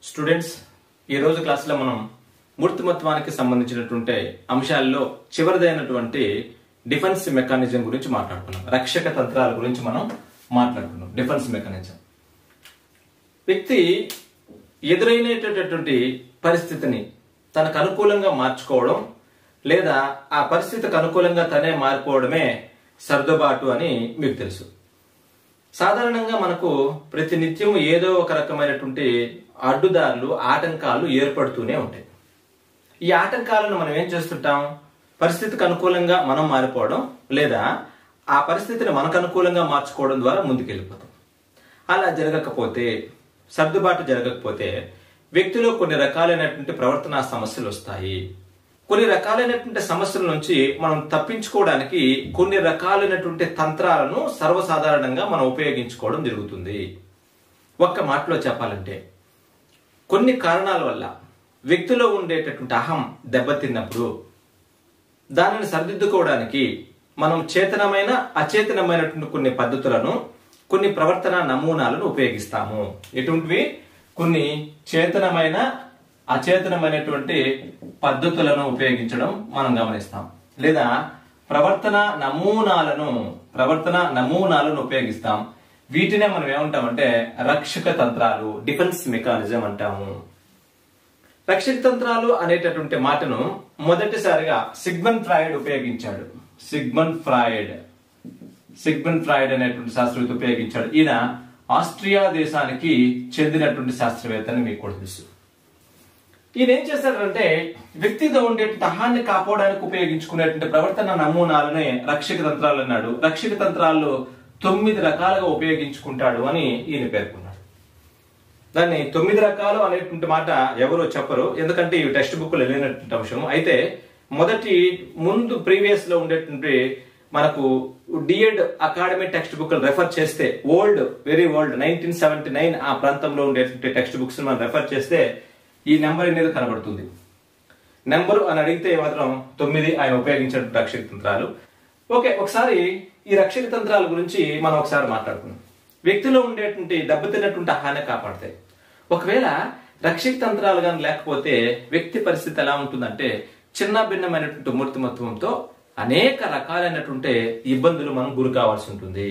students ఈ రోజు క్లాస్లో మనం మూర్తిమత్వానికి సంబంధించినటువంటి అంశాల్లో చివరిదైనటువంటి డిఫెన్స్ మెకానిజం గురించి మాట్లాడుకున్నాం రక్షక తంత్రాల గురించి మనం మాట్లాడుకున్నాం డిఫెన్స్ మెకానిజం వ్యక్తి ఎదురైనటువంటి పరిస్థితిని తనకు అనుకూలంగా మార్చుకోవడం లేదా ఆ పరిస్థితికి అనుకూలంగా తనే మారిపోవడమే సర్దుబాటు అని మీకు తెలుసు సాధారణంగా మనకు ప్రతి నిత్యం ఏదో ఒక రకమైనటువంటి అడ్డుదారులు ఆటంకాలు ఏర్పడుతూనే ఉంటాయి ఈ ఆటంకాలను మనం ఏం చేస్తుంటాం పరిస్థితికి అనుకూలంగా మనం మారిపోవడం లేదా ఆ పరిస్థితిని మనకు అనుకూలంగా మార్చుకోవడం ద్వారా ముందుకెళ్ళిపోతాం అలా జరగకపోతే సర్దుబాటు జరగకపోతే వ్యక్తిలో కొన్ని రకాలైనటువంటి ప్రవర్తనా సమస్యలు వస్తాయి కొన్ని రకాలైనటువంటి సమస్యల నుంచి మనం తప్పించుకోవడానికి కొన్ని రకాలైనటువంటి తంత్రాలను సర్వసాధారణంగా మనం ఉపయోగించుకోవడం జరుగుతుంది ఒక్క మాటలో చెప్పాలంటే కొన్ని కారణాల వల్ల వ్యక్తిలో ఉండేటటువంటి అహం దెబ్బతిన్నప్పుడు దానిని సరిదిద్దుకోవడానికి మనం చేతనమైన అచేతనమైనటువంటి కొన్ని పద్ధతులను కొన్ని ప్రవర్తన నమూనాలను ఉపయోగిస్తాము ఎటువంటివి కొన్ని చేతనమైన అచేతనమైనటువంటి పద్ధతులను ఉపయోగించడం మనం గమనిస్తాం లేదా ప్రవర్తన నమూనాలను ప్రవర్తన నమూనాలను ఉపయోగిస్తాం వీటినే మనం ఏమంటామంటే రక్షక తంత్రాలు డిఫెన్స్ మెకానిజం అంటాము రక్షక తంత్రాలు అనేటటువంటి మాటను మొదటిసారిగా సిగ్మన్ ఫ్రాయిడ్ ఉపయోగించాడు సిగ్మన్ ఫ్రాయిడ్ సిగ్మన్ ఫ్రాయిడ్ అనేటువంటి శాస్త్రవేత్త ఉపయోగించాడు ఈయన ఆస్ట్రియా దేశానికి చెందినటువంటి శాస్త్రవేత్త అని మీకు కూడా తెలుసు ఈయన ఏం చేశాడంటే వ్యక్తితో ఉండేటువంటి అహాన్ని కాపాడడానికి ఉపయోగించుకునేటువంటి ప్రవర్తన నమూనాలనే రక్షక తంత్రాలు అన్నాడు రక్షక తంత్రాల్లో తొమ్మిది రకాలుగా ఉపయోగించుకుంటాడు అని ఈయన పేర్కొన్నాడు దాన్ని తొమ్మిది రకాలు అనేటువంటి మాట ఎవరో చెప్పరు ఎందుకంటే ఇవి టెక్స్ట్ బుక్ లో లేనటువంటి అంశం అయితే మొదటి ముందు ప్రీవియస్ లో ఉండేటువంటి మనకు DEd academy textbook refer చేస్తే old very old nineteen seventy nine ఆ ప్రాంతంలో ఉండేటువంటి టెక్స్ట్ బుక్స్ మనం రెఫర్ చేస్తే ఈ నెంబర్ అనేది కనబడుతుంది నెంబరు అని అడిగితే మాత్రం తొమ్మిది ఆయన ఉపయోగించిన రక్షక తంత్రాలు ఓకే ఒకసారి ఈ రక్షక తంత్రాల గురించి మనం ఒకసారి మాట్లాడుకుందాం వ్యక్తిలో ఉండేటువంటి దెబ్బతిన్నటువంటి హాని కాపాడతాయి ఒకవేళ రక్షక తంత్రాలు కానీ లేకపోతే వ్యక్తి పరిస్థితి ఎలా ఉంటుందంటే చిన్న భిన్నమైనటువంటి మూర్తిమత్వంతో అనేక రకాలైనటువంటి ఇబ్బందులు మనం గురి కావాల్సి ఉంటుంది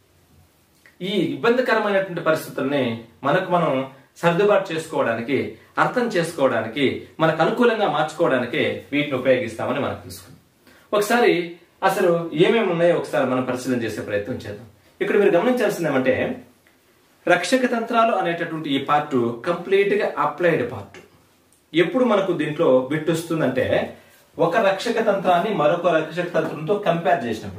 ఈ ఇబ్బందికరమైనటువంటి పరిస్థితుల్ని మనకు మనం సర్దుబాటు చేసుకోవడానికి అర్థం చేసుకోవడానికి మనకు అనుకూలంగా మార్చుకోవడానికి వీటిని ఉపయోగిస్తామని మనకు తెలుసుకుంది ఒకసారి అసలు ఏమేమి ఉన్నాయో ఒకసారి మనం పరిశీలన చేసే ప్రయత్నం చేద్దాం ఇక్కడ మీరు గమనించాల్సింది ఏమంటే రక్షక తంత్రాలు అనేటటువంటి ఈ పార్ట్ కంప్లీట్ గా అప్లైడ్ పార్ట్ ఎప్పుడు మనకు దీంట్లో బిట్ వస్తుందంటే ఒక రక్షక తంత్రాన్ని మరొక రక్షక తంత్రంతో కంపేర్ చేసినప్పుడు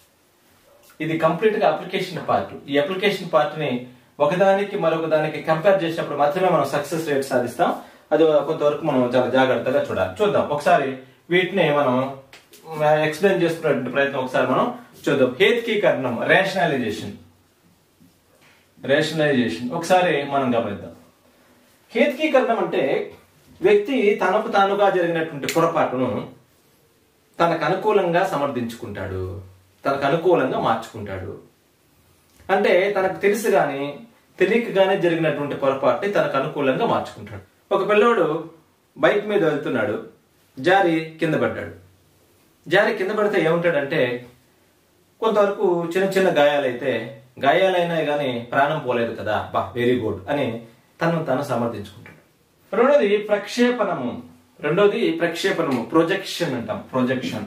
ఇది కంప్లీట్ గా అప్లికేషన్ పార్ట్ ఈ అప్లికేషన్ పార్ట్ ని ఒకదానికి మరొక దానికి కంపేర్ చేసినప్పుడు మాత్రమే మనం సక్సెస్ రేట్ సాధిస్తాం అది కొంతవరకు మనం చాలా జాగ్రత్తగా చూడాలి చూద్దాం ఒకసారి వీటిని మనం ఎక్స్ప్లెయిన్ చేసుకునే ప్రయత్నం ఒకసారి మనం చూద్దాం హేత్కీకరణం రేషనలైజేషన్ రేషనలైజేషన్ ఒకసారి మనం గమనిద్దాం హేత్కీకరణం అంటే వ్యక్తి తనకు తానుగా జరిగినటువంటి పొరపాటును తనకు అనుకూలంగా సమర్థించుకుంటాడు తనకు అనుకూలంగా మార్చుకుంటాడు అంటే తనకు తెలుసు గాని తెలియక గానే జరిగినటువంటి పొరపాటుని తనకు అనుకూలంగా మార్చుకుంటాడు ఒక పిల్లోడు బైక్ మీద వెళ్తున్నాడు జారి కింద పడ్డాడు జారి కింద పడితే ఏముంటాడంటే కొంతవరకు చిన్న చిన్న గాయాలైతే గాయాలైనా కానీ ప్రాణం పోలేదు కదా బా వెరీ గుడ్ అని తను తను సమర్థించుకుంటాడు రెండోది ప్రక్షేపణము రెండోది ప్రక్షేపణము ప్రొజెక్షన్ అంటాం ప్రొజెక్షన్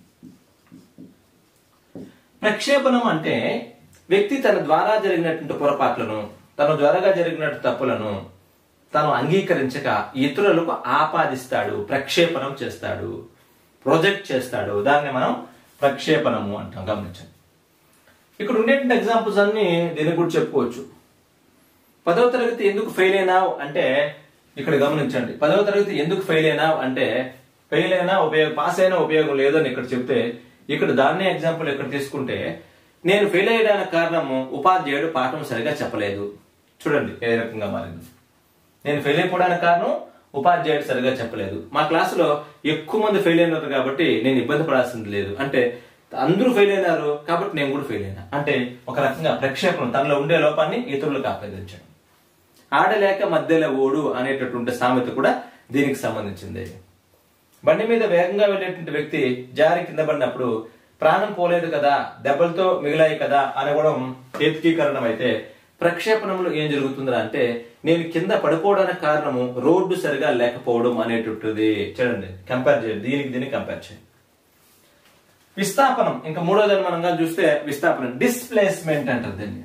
ప్రక్షేపణం అంటే వ్యక్తి తన ద్వారా జరిగినటువంటి పొరపాట్లను తన ద్వారాగా జరిగినట్టు తప్పులను తను అంగీకరించక ఇతరులకు ఆపాదిస్తాడు ప్రక్షేపణం చేస్తాడు ప్రొజెక్ట్ చేస్తాడు దాన్ని మనం ప్రక్షేపణము అంటాం గమనించండి ఇక్కడ ఉండేటువంటి ఎగ్జాంపుల్స్ అన్ని దీనికి కూడా చెప్పుకోవచ్చు పదవ తరగతి ఎందుకు ఫెయిల్ అయినావు అంటే ఇక్కడ గమనించండి పదవ తరగతి ఎందుకు ఫెయిల్ అయినావు అంటే ఫెయిల్ అయినా ఉపయోగం పాస్ అయినా ఉపయోగం లేదని ఇక్కడ చెప్తే ఇక్కడ దాన్నే ఎగ్జాంపుల్ ఇక్కడ తీసుకుంటే నేను ఫెయిల్ అయ్యడానికి కారణము ఉపాధ్యాయుడు పాఠం సరిగా చెప్పలేదు చూడండి ఏ రకంగా మారింది నేను ఫెయిల్ అయిపోవడానికి కారణం ఉపాధ్యాయుడు సరిగా చెప్పలేదు మా క్లాసులో ఎక్కువ మంది ఫెయిల్ అయినారు కాబట్టి నేను ఇబ్బంది పడాల్సింది లేదు అంటే అందరూ ఫెయిల్ అయినారు కాబట్టి నేను కూడా ఫెయిల్ అయినా అంటే ఒక రకంగా ప్రక్షేపణం తనలో ఉండే లోపాన్ని ఇతరులకు ఆపాదించడం ఆడలేక మధ్యలో ఓడు అనేటటువంటి సామెత కూడా దీనికి సంబంధించింది బండి మీద వేగంగా వెళ్ళేటువంటి వ్యక్తి జారి కింద పడినప్పుడు ప్రాణం పోలేదు కదా దెబ్బలతో మిగిలాయి కదా అనడం ఏత్కీకరణం అయితే ప్రక్షేపణంలో ఏం జరుగుతుందా అంటే నేను కింద పడిపోవడానికి కారణము రోడ్డు సరిగా లేకపోవడం అనేటటువంటిది చూడండి కంపేర్ చేయండి దీనికి దీన్ని కంపేర్ చేయండి విస్థాపనం ఇంకా మూడోదని మనం చూస్తే విస్థాపనం డిస్ప్లేస్మెంట్ అంటారు దీన్ని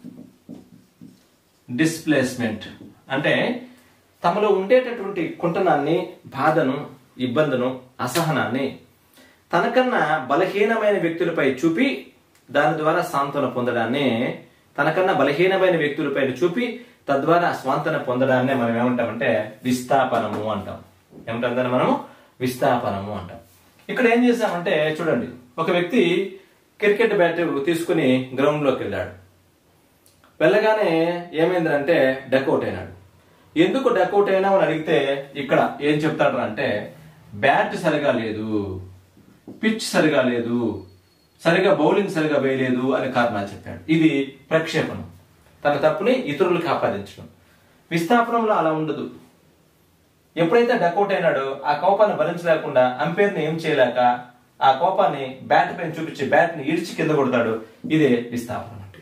డిస్ప్లేస్మెంట్ అంటే తమలో ఉండేటటువంటి కుంటనాన్ని బాధను ఇబ్బందును అసహనాన్ని తనకన్నా బలహీనమైన వ్యక్తులపై చూపి దాని ద్వారా సాంత్వన పొందడాన్ని తనకన్నా బలహీనమైన వ్యక్తులపై చూపి తద్వారా స్వాంతన పొందడాన్ని మనం ఏమంటామంటే విస్థాపనము అంటాం ఏమంటాం దాన్ని మనము విస్థాపనము అంటాం ఇక్కడ ఏం చేసామంటే చూడండి ఒక వ్యక్తి క్రికెట్ బ్యాట్ తీసుకుని గ్రౌండ్ లోకి వెళ్ళాడు వెళ్ళగానే ఏమైందంటే డకౌట్ అయినాడు ఎందుకు డకౌట్ అయినా అని అడిగితే ఇక్కడ ఏం చెప్తాడు అంటే బ్యాట్ సరిగా లేదు పిచ్ సరిగా లేదు సరిగా బౌలింగ్ సరిగా వేయలేదు అనే కారణాలు చెప్పాడు ఇది ప్రక్షేపణం తన తప్పుని ఇతరులకు ఆపాదించడం విస్థాపనంలో అలా ఉండదు ఎప్పుడైతే డకౌట్ అయినాడో ఆ కోపాన్ని భరించలేకుండా అంపైర్ని ఏం చేయలేక ఆ కోపాన్ని బ్యాట్ పైన చూపించి బ్యాట్ ని ఇడిచి కింద కొడతాడు ఇదే విస్థాపనం అంటే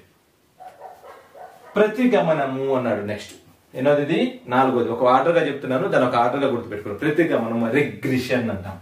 ప్రతిగమనము అన్నాడు నెక్స్ట్ ఎన్నోది ఇది నాలుగోది ఒక ఆర్డర్ గా చెప్తున్నాను దాని ఒక ఆర్డర్ గా గుర్తుపెట్టుకోండి ప్రతిగమనం రెగ్రిషన్ అంటాం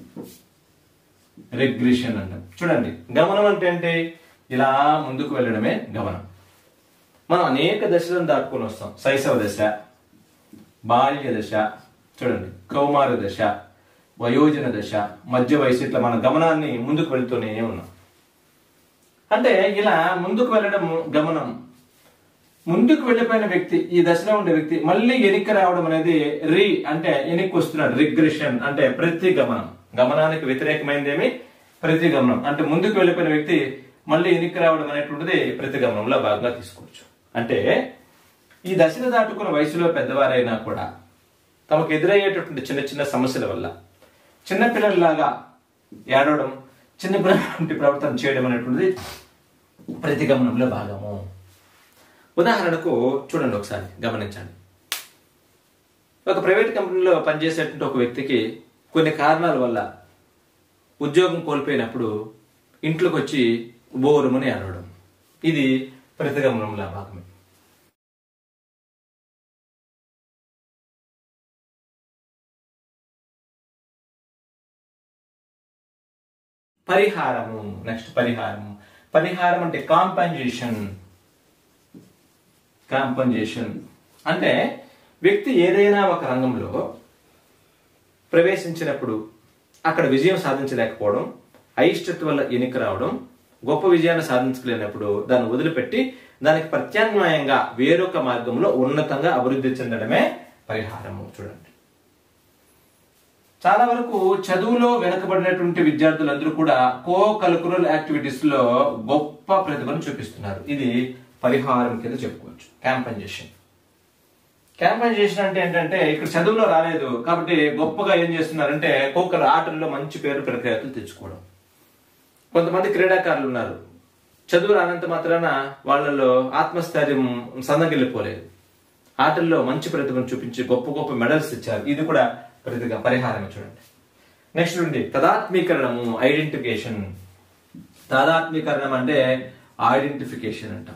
రెగ్రిషన్ అంటాం చూడండి గమనం అంటే ఏంటి ఇలా ముందుకు వెళ్ళడమే గమనం మనం అనేక దశలను దాటుకొని వస్తాం శైశవ దశ బాల్య దశ చూడండి కౌమార దశ వయోజన దశ మధ్య వయసు ఇట్లా మన గమనాన్ని ముందుకు వెళ్తూనే ఉన్నాం అంటే ఇలా ముందుకు వెళ్ళడం గమనం ముందుకు వెళ్ళిపోయిన వ్యక్తి ఈ దశలో ఉండే వ్యక్తి మళ్ళీ వెనక్కి రావడం అనేది రీ అంటే వెనక్కి వస్తున్నాడు రిగ్రెషన్ అంటే ప్రతి గమనం గమనానికి వ్యతిరేకమైనదేమి ప్రతి గమనం అంటే ముందుకు వెళ్ళిపోయిన వ్యక్తి మళ్ళీ వెనక్కి రావడం అనేటువంటిది ప్రతి గమనంలో భాగంగా తీసుకోవచ్చు అంటే ఈ దశను దాటుకున్న వయసులో పెద్దవారైనా కూడా తమకు ఎదురయ్యేటటువంటి చిన్న చిన్న సమస్యల వల్ల చిన్న పిల్లల్లాగా ఏడవడం చిన్న పిల్లల ప్రవర్తన చేయడం అనేటువంటిది ప్రతి గమనంలో భాగము ఉదాహరణకు చూడండి ఒకసారి గమనించండి ఒక ప్రైవేట్ కంపెనీలో పనిచేసేటువంటి ఒక వ్యక్తికి కొన్ని కారణాల వల్ల ఉద్యోగం కోల్పోయినప్పుడు ఇంట్లోకి వచ్చి బోరుమని అనడం ఇది ప్రతిగమనంలో భాగమే పరిహారము నెక్స్ట్ పరిహారము పరిహారం అంటే కాంపన్సేషన్ కాంపన్సేషన్ అంటే వ్యక్తి ఏదైనా ఒక రంగంలో ప్రవేశించినప్పుడు అక్కడ విజయం సాధించలేకపోవడం అయిష్టత వల్ల ఎన్నిక రావడం గొప్ప విజయాన్ని సాధించలేనప్పుడు దాన్ని వదిలిపెట్టి దానికి ప్రత్యామ్నాయంగా వేరొక మార్గంలో ఉన్నతంగా అభివృద్ధి చెందడమే పరిహారము చూడండి చాలా వరకు చదువులో వెనకబడినటువంటి విద్యార్థులందరూ కూడా కో కల్కురల్ యాక్టివిటీస్ లో గొప్ప ప్రతిభను చూపిస్తున్నారు ఇది పరిహారం కింద చెప్పుకోవచ్చు క్యాంపన్జేషన్ క్యాంపన్జేషన్ అంటే ఏంటంటే ఇక్కడ చదువులో రాలేదు కాబట్టి గొప్పగా ఏం చేస్తున్నారంటే కోకల ఆటల్లో మంచి పేరు ప్రఖ్యాతులు తెచ్చుకోవడం కొంతమంది క్రీడాకారులు ఉన్నారు చదువు రానంత మాత్రాన వాళ్ళలో ఆత్మస్థైర్యం సందగిల్లిపోలేదు ఆటల్లో మంచి ప్రతిభను చూపించి గొప్ప గొప్ప మెడల్స్ ఇచ్చారు ఇది కూడా ప్రతిగా పరిహారం చూడండి నెక్స్ట్ ఉంది తదాత్మీకరణము ఐడెంటిఫికేషన్ తాదాత్మీకరణం అంటే ఐడెంటిఫికేషన్ అంటాం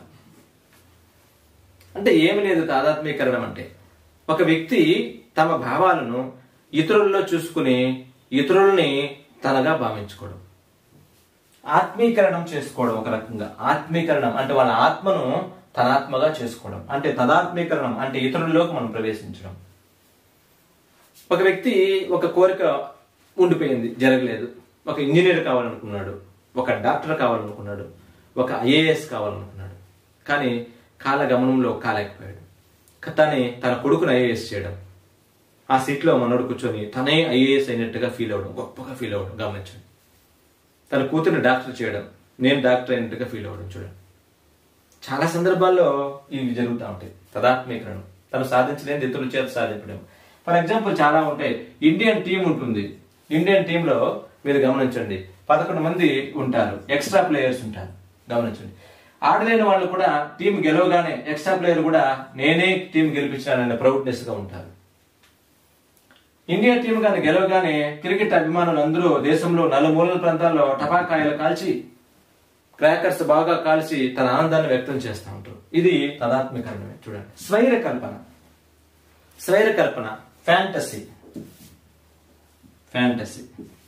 అంటే ఏమి లేదు తాదాత్మీకరణం అంటే ఒక వ్యక్తి తమ భావాలను ఇతరుల్లో చూసుకుని ఇతరుల్ని తనగా భావించుకోవడం ఆత్మీకరణం చేసుకోవడం ఒక రకంగా ఆత్మీకరణం అంటే వాళ్ళ ఆత్మను తన ఆత్మగా చేసుకోవడం అంటే తదాత్మీకరణం అంటే ఇతరుల్లోకి మనం ప్రవేశించడం ఒక వ్యక్తి ఒక కోరిక ఉండిపోయింది జరగలేదు ఒక ఇంజనీర్ కావాలనుకున్నాడు ఒక డాక్టర్ కావాలనుకున్నాడు ఒక ఐఏఎస్ కావాలనుకున్నాడు కానీ కాలగమనంలో కాలేకపోయాడు తనే తన కొడుకుని ఐఏఎస్ చేయడం ఆ సీట్లో మనోడు కూర్చొని తనే ఐఏఎస్ అయినట్టుగా ఫీల్ అవ్వడం గొప్పగా ఫీల్ అవ్వడం గమనించండి తన కూతురు డాక్టర్ చేయడం నేను డాక్టర్ అయినట్టుగా ఫీల్ అవ్వడం చూడండి చాలా సందర్భాల్లో ఇవి జరుగుతూ ఉంటాయి తదాత్మీకరణం తను సాధించలేని ఇతరుల చేత సాధించడం ఫర్ ఎగ్జాంపుల్ చాలా ఉంటాయి ఇండియన్ టీం ఉంటుంది ఇండియన్ టీంలో మీరు గమనించండి పదకొండు మంది ఉంటారు ఎక్స్ట్రా ప్లేయర్స్ ఉంటారు గమనించండి ఆడలేని వాళ్ళు కూడా టీం గెలవగానే ఎక్స్ట్రా ప్లేయర్ కూడా నేనే టీం గెలిపించాననే ప్రౌడ్నెస్ గా ఉంటారు ఇండియా టీం కానీ గెలవగానే క్రికెట్ అభిమానులు అందరూ దేశంలో నలుమూలల ప్రాంతాల్లో టపాకాయలు కాల్చి క్రాకర్స్ బాగా కాల్చి తన ఆనందాన్ని వ్యక్తం చేస్తూ ఉంటారు ఇది తదాత్మీకరణమే చూడండి స్వైర కల్పన స్వైర కల్పన ఫ్యాంటసీ ఫ్యాంటసీ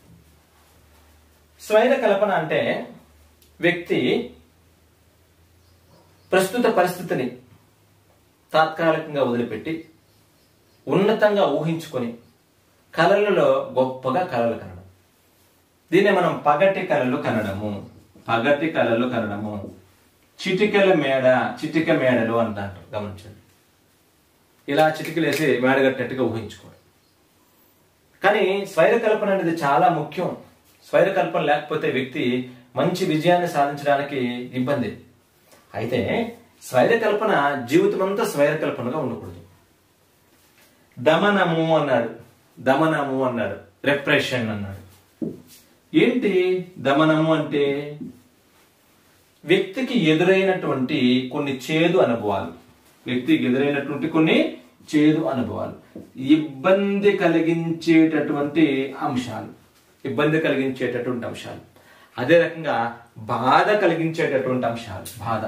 స్వైర కల్పన అంటే వ్యక్తి ప్రస్తుత పరిస్థితిని తాత్కాలికంగా వదిలిపెట్టి ఉన్నతంగా ఊహించుకొని కళలలో గొప్పగా కళలు కనడం దీన్ని మనం పగటి కళలు కనడము పగటి కళలు కనడము చిటికెల మేడ చిటిక మేడలు అంటారు గమనించండి ఇలా చిటికలేసి మేడ కట్టినట్టుగా ఊహించుకోండి కానీ స్వైర కల్పన అనేది చాలా ముఖ్యం స్వైర కల్పన లేకపోతే వ్యక్తి మంచి విజయాన్ని సాధించడానికి ఇబ్బంది అయితే స్వైర కల్పన జీవితం అంతా స్వైర కల్పనగా ఉండకూడదు దమనము అన్నాడు దమనము అన్నాడు రెప్రెషన్ అన్నాడు ఏంటి దమనము అంటే వ్యక్తికి ఎదురైనటువంటి కొన్ని చేదు అనుభవాలు వ్యక్తికి ఎదురైనటువంటి కొన్ని చేదు అనుభవాలు ఇబ్బంది కలిగించేటటువంటి అంశాలు ఇబ్బంది కలిగించేటటువంటి అంశాలు అదే రకంగా బాధ కలిగించేటటువంటి అంశాలు బాధ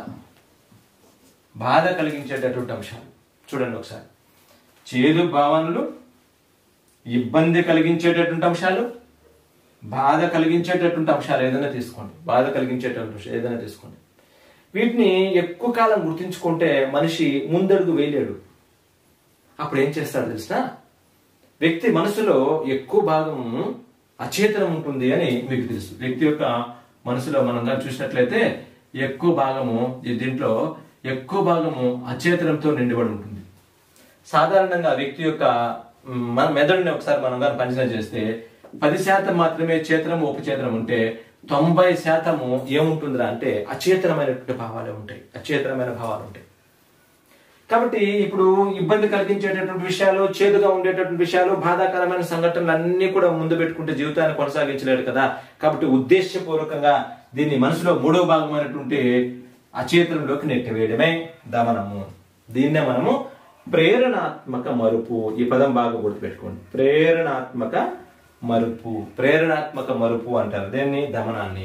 బాధ కలిగించేటటువంటి అంశాలు చూడండి ఒకసారి చేదు భావనలు ఇబ్బంది కలిగించేటటువంటి అంశాలు బాధ కలిగించేటటువంటి అంశాలు ఏదైనా తీసుకోండి బాధ కలిగించేటటువంటి అంశాలు ఏదైనా తీసుకోండి వీటిని ఎక్కువ కాలం గుర్తించుకుంటే మనిషి ముందడుగు వేయలేడు అప్పుడు ఏం చేస్తాడు తెలిసిన వ్యక్తి మనసులో ఎక్కువ భాగం అచేతనం ఉంటుంది అని మీకు తెలుసు వ్యక్తి యొక్క మనసులో మనం కానీ చూసినట్లయితే ఎక్కువ భాగము ఈ దీంట్లో ఎక్కువ భాగము అచేతనంతో నిండిబడి ఉంటుంది సాధారణంగా వ్యక్తి యొక్క మ్, మన మెదడుని ఒకసారి మనం కానీ పరిశీలన చేస్తే పది శాతం మాత్రమే చేతనము ఉపచేతనం ఉంటే తొంభై శాతము ఏముంటుందిరా అంటే అచేతనమైనటువంటి భావాలే ఉంటాయి అచేతనమైన భావాలు ఉంటాయి కాబట్టి ఇప్పుడు ఇబ్బంది కలిగించేటటువంటి విషయాలు చేదుగా ఉండేటటువంటి విషయాలు బాధాకరమైన సంఘటనలు అన్ని కూడా ముందు పెట్టుకుంటే జీవితాన్ని కొనసాగించలేడు కదా కాబట్టి ఉద్దేశపూర్వకంగా దీన్ని మనసులో మూడో భాగమైనటువంటి అచేతనంలోకి నెట్టివేయడమే దమనము దీన్నే మనము ప్రేరణాత్మక మరుపు ఈ పదం బాగా గుర్తుపెట్టుకోండి ప్రేరణాత్మక మరుపు ప్రేరణాత్మక మరుపు అంటారు దేన్ని దమనాన్ని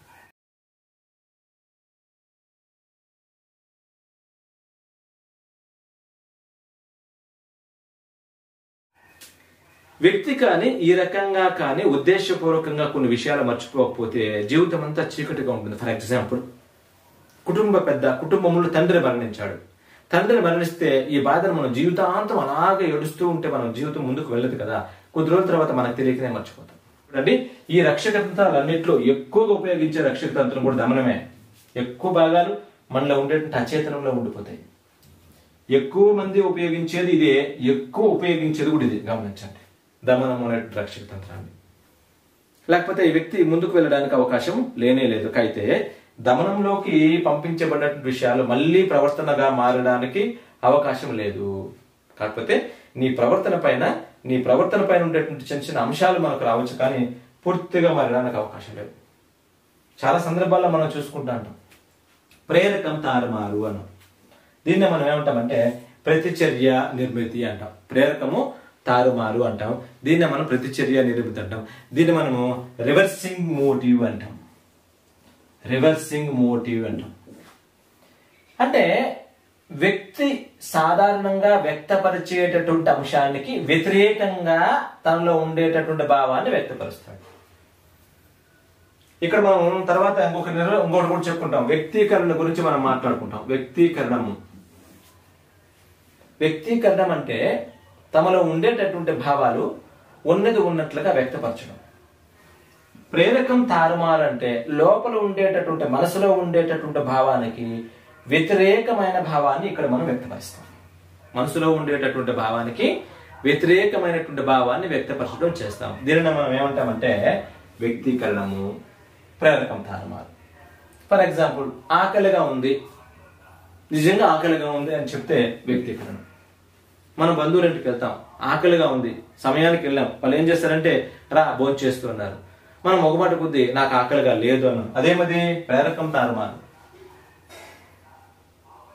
వ్యక్తి కానీ ఈ రకంగా కానీ ఉద్దేశపూర్వకంగా కొన్ని విషయాలు మర్చిపోకపోతే జీవితం అంతా చీకటిగా ఉంటుంది ఫర్ ఎగ్జాంపుల్ కుటుంబ పెద్ద కుటుంబంలో తండ్రి మరణించాడు తండ్రి మరణిస్తే ఈ బాధను మనం జీవితాంతం అలాగే ఏడుస్తూ ఉంటే మనం జీవితం ముందుకు వెళ్ళదు కదా కొద్ది రోజుల తర్వాత మనకు తెలియకనే మర్చిపోతాం చూడండి ఈ రక్షక తంత్రాలన్నింటిలో ఎక్కువగా ఉపయోగించే రక్షక తంత్రం కూడా దమనమే ఎక్కువ భాగాలు మనలో ఉండేటువంటి అచేతనంలో ఉండిపోతాయి ఎక్కువ మంది ఉపయోగించేది ఇదే ఎక్కువ ఉపయోగించేది కూడా ఇది గమనించండి దమనం అనేటువంటి రక్షక తంత్రాన్ని లేకపోతే ఈ వ్యక్తి ముందుకు వెళ్ళడానికి అవకాశం లేనే లేదు అయితే దమనంలోకి పంపించబడినటువంటి విషయాలు మళ్ళీ ప్రవర్తనగా మారడానికి అవకాశం లేదు కాకపోతే నీ ప్రవర్తన పైన నీ ప్రవర్తన పైన ఉండేటువంటి చిన్న చిన్న అంశాలు మనకు రావచ్చు కానీ పూర్తిగా మారడానికి అవకాశం లేదు చాలా సందర్భాల్లో మనం చూసుకుంటా ఉంటాం ప్రేరకం తారుమారు అన్నాం దీన్ని మనం ఏమంటామంటే ప్రతిచర్య నిర్మితి అంటాం ప్రేరకము తారుమారు అంటాం దీన్ని మనం ప్రతిచర్య నిర్మితి అంటాం దీన్ని మనము రివర్సింగ్ మోటివ్ అంటాం రివర్సింగ్ మోటివ్ అంటాం అంటే వ్యక్తి సాధారణంగా వ్యక్తపరిచేటటువంటి అంశానికి వ్యతిరేకంగా తనలో ఉండేటటువంటి భావాన్ని వ్యక్తపరుస్తాడు ఇక్కడ మనం తర్వాత ఇంకొక నిర్వ ఇంకోటి కూడా చెప్పుకుంటాం వ్యక్తీకరణ గురించి మనం మాట్లాడుకుంటాం వ్యక్తీకరణము వ్యక్తీకరణం అంటే తమలో ఉండేటటువంటి భావాలు ఉన్నది ఉన్నట్లుగా వ్యక్తపరచడం ప్రేరకం తారుమారంటే లోపల ఉండేటటువంటి మనసులో ఉండేటటువంటి భావానికి వ్యతిరేకమైన భావాన్ని ఇక్కడ మనం వ్యక్తపరుస్తాం మనసులో ఉండేటటువంటి భావానికి వ్యతిరేకమైనటువంటి భావాన్ని వ్యక్తపరచడం చేస్తాం దీనిని మనం ఏమంటామంటే వ్యక్తీకరణము ప్రేరకం తారుమారు ఫర్ ఎగ్జాంపుల్ ఆకలిగా ఉంది నిజంగా ఆకలిగా ఉంది అని చెప్తే వ్యక్తీకరణ మనం బంధువులింటికి వెళ్తాం ఆకలిగా ఉంది సమయానికి వెళ్ళాం వాళ్ళు ఏం చేస్తారంటే రా భోజనం చేస్తున్నారు మనం ఒకమాట కొద్ది నాకు ఆకలిగా లేదు అన్నాం అదేమది ప్రేరకం తారుమారు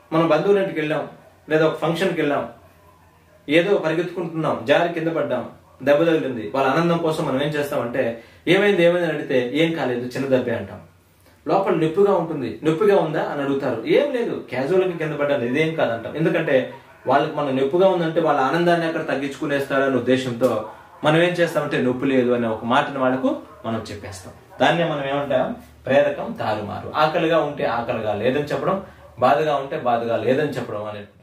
మనం బంధువుల ఇంటికి వెళ్ళాం లేదా ఒక ఫంక్షన్కి వెళ్ళాం ఏదో పరిగెత్తుకుంటున్నాం జారి కింద పడ్డాం దెబ్బ తగిలింది వాళ్ళ ఆనందం కోసం మనం ఏం చేస్తామంటే ఏమైంది ఏమైంది అని అడిగితే ఏం కాలేదు చిన్న దెబ్బే అంటాం లోపల నొప్పిగా ఉంటుంది నొప్పిగా ఉందా అని అడుగుతారు ఏం లేదు క్యాజువల్ గా కింద పడ్డాను ఇదేం కాదంటాం ఎందుకంటే వాళ్ళకి మన నొప్పిగా ఉందంటే వాళ్ళ ఆనందాన్ని అక్కడ తగ్గించుకునేస్తారనే ఉద్దేశంతో మనం ఏం చేస్తామంటే నొప్పి లేదు అనే ఒక మాటని వాళ్ళకు మనం చెప్పేస్తాం దాన్నే మనం ఏమంటాం ప్రేరకం తారుమారు ఆకలిగా ఉంటే ఆకలిగా లేదని చెప్పడం బాధగా ఉంటే బాధగా లేదని చెప్పడం అనేది